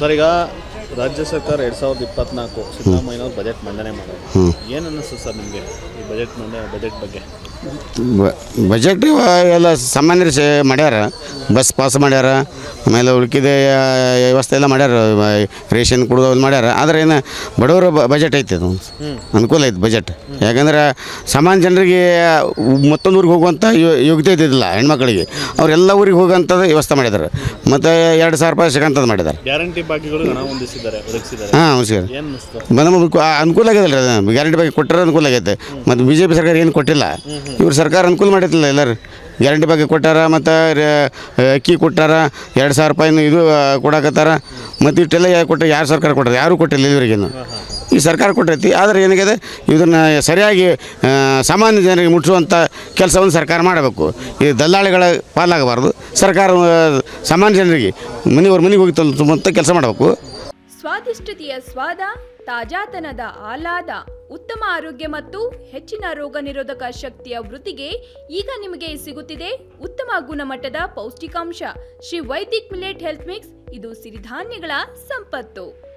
sir ಈಗ ರಾಜ್ಯ ಸರ್ಕಾರ ಎರಡು ಸಾವಿರದ ಇಪ್ಪತ್ನಾಲ್ಕು ಸಿದ್ದರಾಮಯ್ಯನವ್ರು ಬಜೆಟ್ ಮಂಡನೆ ಮಾಡೋದು ಏನು ಅನ್ನಿಸ್ತು ಸರ್ ನಿಮಗೆ ಈ ಬಜೆಟ್ ಮಂಡನೆ ಬಜೆಟ್ ಬಗ್ಗೆ ಬ- ಬಜೆಟ್ ಎಲ್ಲ ಸಾಮಾನ್ಯರು ಸೇ ಮಾಡ್ಯಾರ ಬಸ್ ಪಾಸ್ ಮಾಡ್ಯಾರ ಆಮೇಲೆ ಉಳ್ಕಿದ ವ್ಯವಸ್ಥೆ ಎಲ್ಲ ಮಾಡ್ಯಾರ ಮ- ರೇಷನ್ ಕೊಡೋದು ಅದು ಮಾಡ್ಯಾರ ಆದರೆ ಏನು ಬಡವರ ಬ- ಬಜೆಟ್ ಐತೆ ಅದು ಅನುಕೂಲ ಐತೆ ಬಜೆಟ್ ಯಾಕಂದ್ರೆ ಸಾಮಾನ್ಯ ಜನರಿಗೆ ಮತ್ತೊಂದು ಊರಿಗೆ ಹೋಗುವಂಥ ಯೋ- ಯೋಗ್ಯತೆ ಇದ್ದಿದ್ದಿಲ್ಲ ಹೆಣ್ಮಕ್ಳಿಗೆ ಅವರೆಲ್ಲ ಊರಿಗೆ ಹೋಗೋಂಥದ್ದು ವ್ಯವಸ್ಥೆ ಮಾಡಿದ್ದಾರೆ ಮತ್ತು ಎರಡು ಸಾವಿರ ರೂಪಾಯಿ ಸಿಗೋಂಥದ್ದು ಮಾಡಿದ್ದಾರೆ ಗ್ಯಾರಂಟಿ ಭಾಗ್ಯಗಳು ಹಣ ಹೊಂದಿಸಿದ್ದಾರೆ ಒದಗಿಸಿದ್ದಾರೆ ಹಾಂ ಹೌದು ಸರ್ ಏನು ಅನ್ನಿಸ್ತು ನಮಗೆ ಅನುಕೂ- ಅನುಕೂಲ ಆಗ್ಯದಲ್ಲ ರೀ ಅದು ಗ್ಯಾರಂಟಿ ಬಗ್ಗೆ ಕೊಟ್ಟರೆ ಅನುಕೂಲ ಆಗೈತೆ ಮತ್ತು ಬಿ ಜೆ ಪಿ ಸರ್ಕಾರ ಏನು ಕೊಟ್ಟಿಲ್ಲ ಇವ್ರು ಸರ್ಕಾರ ಅನುಕೂಲ ಮಾಡೈತಿಲ್ಲ ಎಲ್ಲರೂ ಗ್ಯಾರಂಟಿ ಬಗ್ಗೆ ಕೊಟ್ಟಾರ ಮತ್ತು ಅಕ್ಕಿ ಕೊಟ್ಟಾರ ಎರಡು ಸಾವಿರ ರೂಪಾಯಿನ ಇದು ಆ, ಕೊಡಾಕತ್ತಾರ ಮತ್ತು ಇಷ್ಟೆಲ್ಲ ಯಾರು ಕೊಟ್ಟ ಯಾರು ಸರ್ಕಾರ ಕೊಟ್ಟಾರ ಯಾರೂ ಕೊಟ್ಟಿಲ್ಲ ಇದುವರೆಗೇನು ಈ ಸರ್ಕಾರ ಕೊಟ್ಟೈತಿ ಆದರೆ ಏನಾಗಿದೆ ಇದನ್ನು ಸರಿಯಾಗಿ ಆ, ಸಾಮಾನ್ಯ ಜನರಿಗೆ ಮುಟ್ಟಿಸುವಂಥ ಕೆಲಸವನ್ನು ಸರ್ಕಾರ ಮಾಡಬೇಕು ಈ ದಲ್ಲಾಳಿಗಳ ಪಾಲಾಗಬಾರ್ದು ಸರ್ಕಾರ ಆ, ಸಾಮಾನ್ಯ ಜನರಿಗೆ ಮನೆಯವ್ರ ಮನೆಗೆ ಹೋಗಿ ತಲುಪುವಂಥ ಕೆಲಸ ಮಾಡಬೇಕು ಸ್ವಾದಿಷ್ಟತೆಯ ಸ್ವಾದ ತಾಜಾತನದ ಆಹ್ಲಾದ ಉತ್ತಮ ಆರೋಗ್ಯ ಮತ್ತು ಹೆಚ್ಚಿನ ರೋಗ ನಿರೋಧಕ ಶಕ್ತಿಯ ವೃದ್ಧಿಗೆ ಈಗ ನಿಮಗೆ ಸಿಗುತ್ತಿದೆ ಉತ್ತಮ ಗುಣಮಟ್ಟದ ಪೌಷ್ಟಿಕಾಂಶ Shri Vaidik millet health mix ಇದು ಸಿರಿಧಾನ್ಯಗಳ ಸಂಪತ್ತು